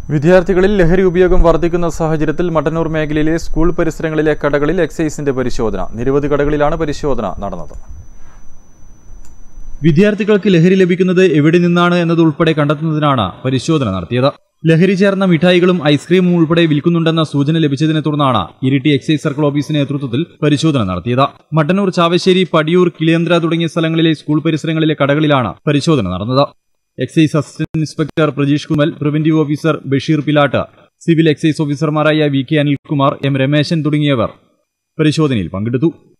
വിദ്യാർത്ഥികളിൽ ലഹരി ഉപയോഗം വർദ്ധിക്കുന്ന സാഹചര്യത്തിൽ മട്ടന്നൂർ മേഖലയിലെ സ്കൂൾ പരിസരങ്ങളിലെ കടകളിൽ എക്സൈസിന്റെ പരിശോധന നിരവധി കടകളിലാണ് പരിശോധന നടന്നത് വിദ്യാർത്ഥികൾക്ക് ലഹരി ലഭിക്കുന്നത് എവിടെ നിന്നാണ് എന്നതുൾപ്പെടെ കണ്ടെത്തുന്നതിനാണ് പരിശോധന നടത്തിയത് ലഹരി ചേർന്ന മിഠായികളും ഐസ്ക്രീമും ഉൾപ്പെടെ വിൽക്കുന്നുണ്ടെന്ന സൂചന ലഭിച്ചതിനെ തുടർന്നാണ് ഇരിട്ടി എക്സൈസ് സർക്കിൾ ഓഫീസിന്റെ നേതൃത്വത്തിൽ പരിശോധന നടത്തിയത് മട്ടന്നൂർ ചാവശ്ശേരി പടിയൂർ കിളിയന്ത്ര തുടങ്ങിയ സ്ഥലങ്ങളിലെ സ്കൂൾ പരിസരങ്ങളിലെ കടകളിലാണ് പരിശോധന നടന്നത് excise assistant inspector Prajeesh Kumar preventive officer Basheer Pilatt civil excise ഓഫീസർമാരായ V K Anilkumar M Rameshan തുടങ്ങിയവർ പരിശോധനയിൽ പങ്കെടുത്തു